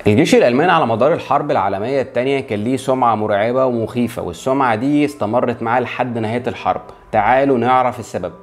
الجيش الألماني على مدار الحرب العالمية الثانية كان ليه سمعة مرعبة ومخيفة والسمعة دي استمرت معاه لحد نهاية الحرب تعالوا نعرف السبب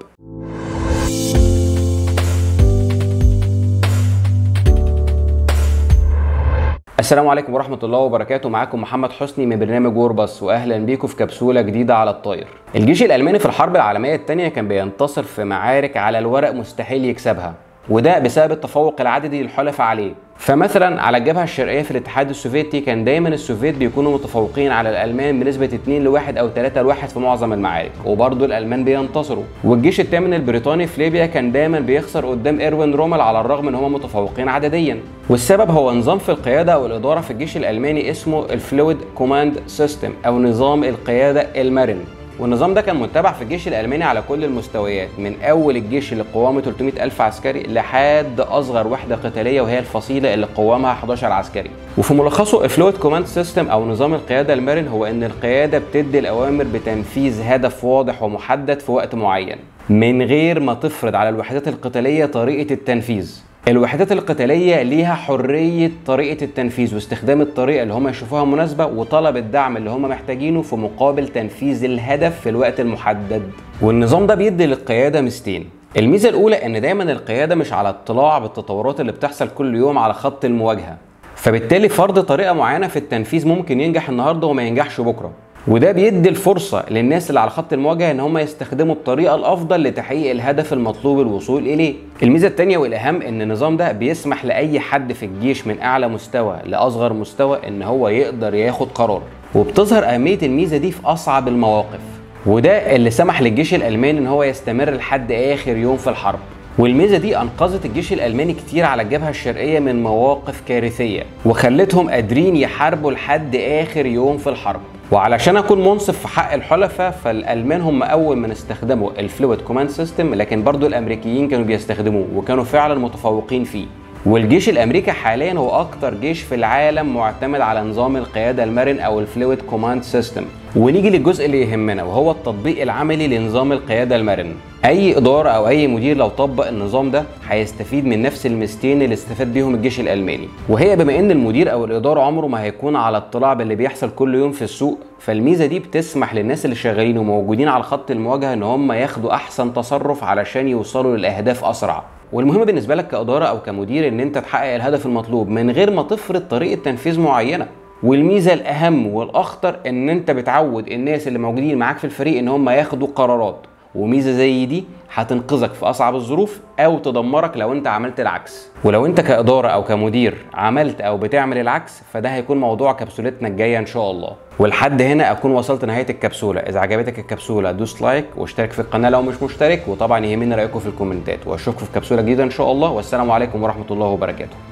السلام عليكم ورحمة الله وبركاته معاكم محمد حسني من برنامج ووربس واهلا بيكم في كبسولة جديدة على الطاير. الجيش الألماني في الحرب العالمية الثانية كان بينتصر في معارك على الورق مستحيل يكسبها وده بسبب التفوق العددي للحلفاء عليه فمثلا على الجبهه الشرقيه في الاتحاد السوفيتي كان دايما السوفيت بيكونوا متفوقين على الالمان بنسبه 2 لواحد او 3 لواحد في معظم المعارك وبرضه الالمان بينتصروا والجيش الثامن البريطاني في ليبيا كان دايما بيخسر قدام ايروين رومل على الرغم ان هم متفوقين عدديا والسبب هو نظام في القياده او الاداره في الجيش الالماني اسمه الفلويد كوماند سيستم او نظام القياده المرن والنظام ده كان متبع في الجيش الالماني على كل المستويات من اول الجيش اللي قوامه 300 الف عسكري لحد اصغر وحده قتاليه وهي الفصيله اللي قوامها 11 عسكري وفي ملخصه الفلويد كوماند سيستم او نظام القياده المرن هو ان القياده بتدي الاوامر بتنفيذ هدف واضح ومحدد في وقت معين من غير ما تفرض على الوحدات القتاليه طريقه التنفيذ الوحدات القتالية ليها حرية طريقة التنفيذ واستخدام الطريقة اللي هم يشوفوها مناسبة وطلب الدعم اللي هم محتاجينه في مقابل تنفيذ الهدف في الوقت المحدد والنظام ده بيدي للقيادة ميزتين الميزة الأولى إن دايما القيادة مش على اطلاع بالتطورات اللي بتحصل كل يوم على خط المواجهة فبالتالي فرض طريقة معينة في التنفيذ ممكن ينجح النهاردة وما ينجحش بكرة وده بيدي الفرصة للناس اللي على خط المواجهة ان هم يستخدموا الطريقة الافضل لتحقيق الهدف المطلوب الوصول اليه. الميزة التانية والاهم ان النظام ده بيسمح لاي حد في الجيش من اعلى مستوى لاصغر مستوى ان هو يقدر ياخد قرار. وبتظهر اهمية الميزة دي في اصعب المواقف. وده اللي سمح للجيش الالماني ان هو يستمر لحد اخر يوم في الحرب. والميزه دي انقذت الجيش الالماني كتير على الجبهه الشرقيه من مواقف كارثيه وخلتهم قادرين يحاربوا لحد اخر يوم في الحرب وعلشان اكون منصف في حق الحلفاء فالالمان هم اول من استخدموا الفلويد كوماند سيستم لكن برضو الامريكيين كانوا بيستخدموه وكانوا فعلا متفوقين فيه والجيش الامريكي حاليا هو اكتر جيش في العالم معتمد على نظام القياده المرن او الفلويد كوماند سيستم ونيجي للجزء اللي يهمنا وهو التطبيق العملي لنظام القياده المرن اي اداره او اي مدير لو طبق النظام ده هيستفيد من نفس الميزتين اللي استفاد بيهم الجيش الالماني وهي بما ان المدير او الاداره عمره ما هيكون على اطلاع باللي بيحصل كل يوم في السوق فالميزه دي بتسمح للناس اللي شغالين وموجودين على خط المواجهه ان هم ياخدوا احسن تصرف علشان يوصلوا للاهداف اسرع والمهم بالنسبه لك كاداره او كمدير ان انت تحقق الهدف المطلوب من غير ما تفرض طريقه تنفيذ معينه والميزه الاهم والاخطر ان انت بتعود الناس اللي موجودين معاك في الفريق ان هم ياخدوا قرارات وميزه زي دي هتنقذك في اصعب الظروف او تدمرك لو انت عملت العكس ولو انت كاداره او كمدير عملت او بتعمل العكس فده هيكون موضوع كبسولتنا الجايه ان شاء الله ولحد هنا اكون وصلت نهايه الكبسوله اذا عجبتك الكبسوله دوس لايك واشترك في القناه لو مش مشترك وطبعا يهمني رايكم في الكومنتات واشوفكم في كبسوله جديده ان شاء الله والسلام عليكم ورحمه الله وبركاته